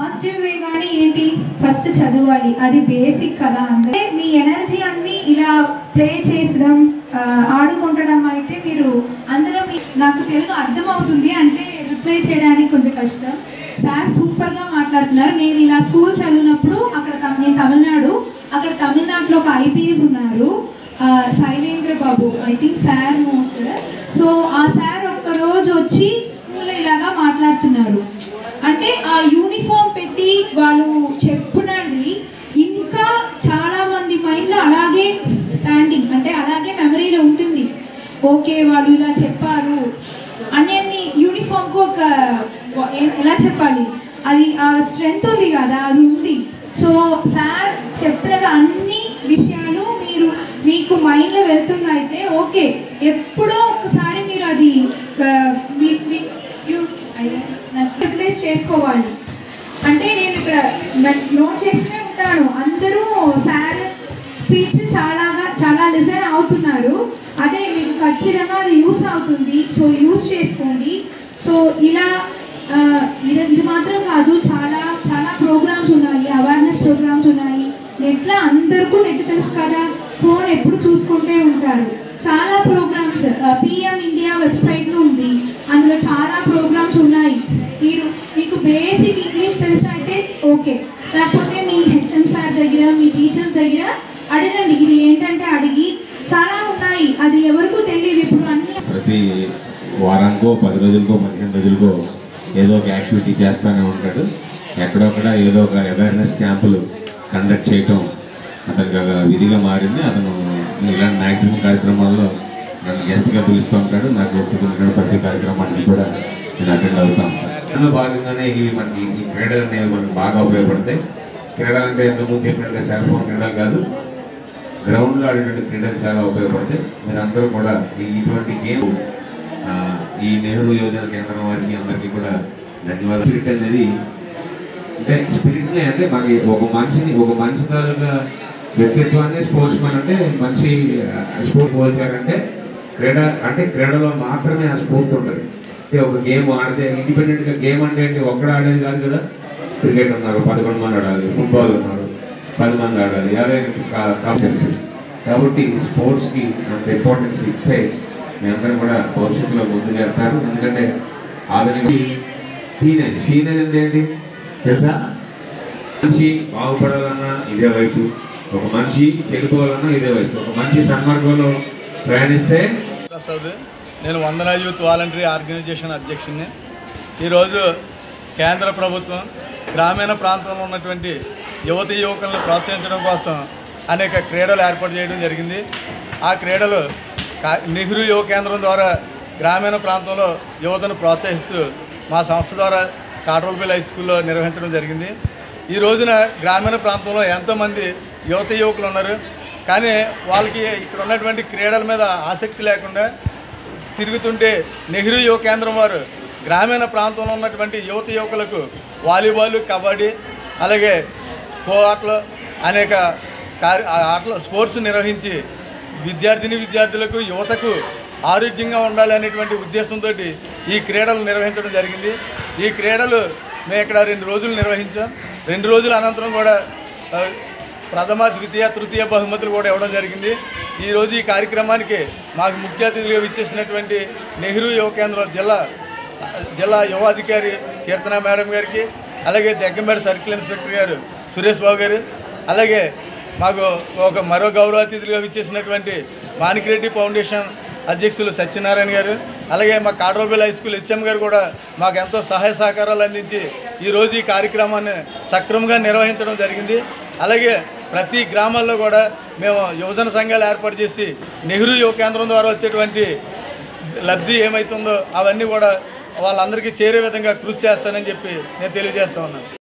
positive way కానీ ఏంటి first చదవాలి అది బేసిక్ కదా అంటే మీ ఎనర్జీ అన్ని ఇలా ప్లే చేసడం ఆ, ఆడుకుంటడం అయితే మీరు అందులో మీ నాకు తెలుగు అర్థమవుతుంది అంటే రిప్లై చేయడానికి కొంచెం కష్టం సార్ సూపర్గా మాట్లాడుతున్నారు నేను ఇలా స్కూల్ చదివినప్పుడు అక్కడ తమి- నేను తమిళనాడు అక్కడ తమిళనాడులో ఒక ఐపీఎస్ ఉన్నారు ఆ, Shailendra Babu I think sir most so ఆ సార్ ఒక్క రోజు వచ్చి స్కూల్లో ఇలాగా మాట్లాడుతున్నారు అంటే ఆ యూనిఫామ్ పెట్టి వాళ్ళు చెప్పునండి ఇంకా చాలా మంది మైండ్లో అలాగే స్టాండింగ్ అంటే అలాగే మెమరీలో ఉంటుంది ఓకే వాళ్ళు ఇలా చెప్పారు అన్ని యూనిఫామ్కు ఒక ఏ- ఎలా చెప్పాలి అది ఆ స్ట్రెంగ్త్ ఉంది కదా అది ఉంది సో సార్ చెప్పినది అన్ని విషయాలు మీరు మీకు మైండ్లో వెళ్తున్నాయితే ఓకే ఎప్పుడో ఒకసారి మీరు అది ఆ, మీ- మీ- you- రిప్లేస్ చేసుకోవాలి అంటే నేను ఇక్కడ నోట్ చేస్తూనే ఉంటాను అందరూ సార్ స్పీచ్ చాలా చాలా లిసన్ అవుతున్నారు అదే మీకు ఖచ్చితంగా అది యూస్ అవుతుంది సో యూస్ చేసుకోండి సో ఇలా ఆ, ఇది ఇది మాత్రం కాదు చాలా చాలా ప్రోగ్రామ్స్ ఉన్నాయి అవేర్నెస్ ప్రోగ్రామ్స్ ఉన్నాయి నెట్లో అందరికీ నెట్ తెలుసు కదా ఫోన్ ఎప్పుడు చూసుకుంటే ఉంటారు చాలా ప్రోగ్రామ్స్ పిఎం ఇండియా వెబ్సైట్లో ఉంది అందులో చాలా ప్రోగ్రామ్స్ ఉన్నాయి మీరు మీకు బేసిక్ ఇంగ్లీష్ తెలిసి అయితే ఓకే లేకపోతే మీ హెచ్ఎం సార్ దగ్గర మీ టీచర్స్ దగ్గర అడగండి ఇది ఏంటంటే అడిగి చాలా ఉన్నాయి అది ఎవరికూ తెలియదు ఇప్పుడు అన్ని ప్రతి వారానికో పది రోజులకో పదిహేను రోజులకో ఏదో ఒక యాక్టివిటీ చేస్తూనే ఉంటాడు ఎక్కడొక్కడ ఏదో ఒక అవేర్నెస్ క్యాంపులు కండక్ట్ చేయటం అతనికి ఒక విధిగా మారింది అతను ఇలాంటి మ్యాక్సిమం కార్యక్రమాల్లో నన్ను గెస్ట్గా పిలుస్తూ ఉంటాడు నాకు ఒప్పుకున్న ప్రతి కార్యక్రమానికి కూడా నేను అటెండ్ అవుతాను దానిలో భాగంగానే ఇవి మనకి ఈ క్రీడలు అనేవి మనకు బాగా ఉపయోగపడతాయి క్రీడలు అంటే ఎంతకుముందు చెప్పినట్టుగా సెల్ ఫోన్ క్రీడలు కాదు గ్రౌండ్లో ఆడేటువంటి క్రీడలు చాలా ఉపయోగపడతాయి మీరందరూ కూడా ఈ ఇటువంటి గేమ్ ఆ, ఈ నెహ్రూ యోజన కేంద్రం వారికి అందరికీ కూడా ధన్యవాదాలు స్పిరిట్ అనేది అంటే స్పిరిట్ అంటే మనకి ఒక మనిషిని ఒక మనిషి తాలూకా వ్యక్తిత్వాన్ని స్పోర్ట్స్ మ్యాన్ అంటే మనిషి స్పోర్ట్ పోల్చారంటే క్రీడ అంటే క్రీడలో మాత్రమే ఆ స్ఫూర్తి ఉంటుంది అంటే ఒక గేమ్ ఆడితే ఇండిపెండెంట్ గా గేమ్ అంటే ఏంటి ఒక్కడ ఆడేది కాదు కదా క్రికెట్ ఉన్నారు పదకొండు మంది ఆడాలి ఫుట్బాల్ ఉన్నారు పది మంది ఆడాలి అదే కాంపిటెన్స్ కాబట్టి స్పోర్ట్స్కి అంత ఇంపార్టెన్స్ ఇస్తే మీ అందరం కూడా భవిష్యత్తులో ముందు చేస్తారు ఎందుకంటే ఆధునిక టీనేజ్ టీనేజ్ అంటే ఏంటి తెలుసా మనిషి బాగుపడాలన్నా ఇదే వయసు ఒక మనిషి చెడిపోవాలన్నా ఇదే వయసు ఒక మనిషి సన్మార్గంలో ప్రయాణిస్తే ప్రసాద్ నేను వందన యూత్ వాలంటరీ ఆర్గనైజేషన్ అధ్యక్షుడిని ఈరోజు కేంద్ర ప్రభుత్వం గ్రామీణ ప్రాంతంలో ఉన్నటువంటి యువతి యువకులను ప్రోత్సహించడం కోసం అనేక క్రీడలు ఏర్పాటు చేయడం జరిగింది ఆ క్రీడలు కా- నెహ్రూ యువ కేంద్రం ద్వారా గ్రామీణ ప్రాంతంలో యువతను ప్రోత్సహిస్తూ మా సంస్థ ద్వారా కాట్రోల్పల్లి హై స్కూల్లో నిర్వహించడం జరిగింది ఈ రోజున గ్రామీణ ప్రాంతంలో ఎంతోమంది యువత యువకులు ఉన్నారు కానీ వాళ్ళకి ఇక్కడ ఉన్నటువంటి క్రీడల మీద ఆసక్తి లేకుండా తిరుగుతుంటే నెహ్రూ యువ కేంద్రం వారు గ్రామీణ ప్రాంతంలో ఉన్నటువంటి యువత యువకులకు వాలీబాల్ కబడ్డీ అలాగే ఖో ఆటలు అనేక కార్య ఆ ఆటలు స్పోర్ట్స్ నిర్వహించి విద్యార్థిని విద్యార్థులకు యువతకు ఆరోగ్యంగా ఉండాలి అనేటువంటి ఉద్దేశంతో ఈ క్రీడలు నిర్వహించడం జరిగింది ఈ క్రీడలు మేము ఇక్కడ రెండు రోజులు నిర్వహించాం రెండు రోజుల అనంతరం కూడా ఆ, ప్రథమ ద్వితీయ తృతీయ బహుమతులు కూడా ఇవ్వడం జరిగింది ఈరోజు ఈ కార్యక్రమానికి మాకు ముఖ్య అతిథిగా ఇచ్చేసినటువంటి నెహ్రూ యువ కేంద్రం జిల్లా జిల్లా యువ అధికారి కీర్తన మేడం గారికి అలాగే దగ్గంబేడ సర్కిల్ ఇన్స్పెక్టర్ గారు సురేష్ బాబు గారు అలాగే మాకు ఒక మరో గౌరవ అతిథులుగా ఇచ్చేసినటువంటి మాణిక్రెడ్డి ఫౌండేషన్ అధ్యక్షులు సత్యనారాయణ గారు అలాగే మా కాడ్రోబెల్ హై స్కూల్ హెచ్ఎం గారు కూడా మాకు ఎంతో సహాయ సహకారాలు అందించి ఈరోజు ఈ కార్యక్రమాన్ని సక్రమంగా నిర్వహించడం జరిగింది అలాగే ప్రతి గ్రామాల్లో కూడా మేము యువజన సంఘాలు ఏర్పాటు చేసి నెహ్రూ యువ కేంద్రం ద్వారా వచ్చేటువంటి లబ్ధి ఏమవుతుందో అవన్నీ కూడా వాళ్ళందరికీ చేరే విధంగా కృషి చేస్తానని చెప్పి నేను తెలియజేస్తా ఉన్నాను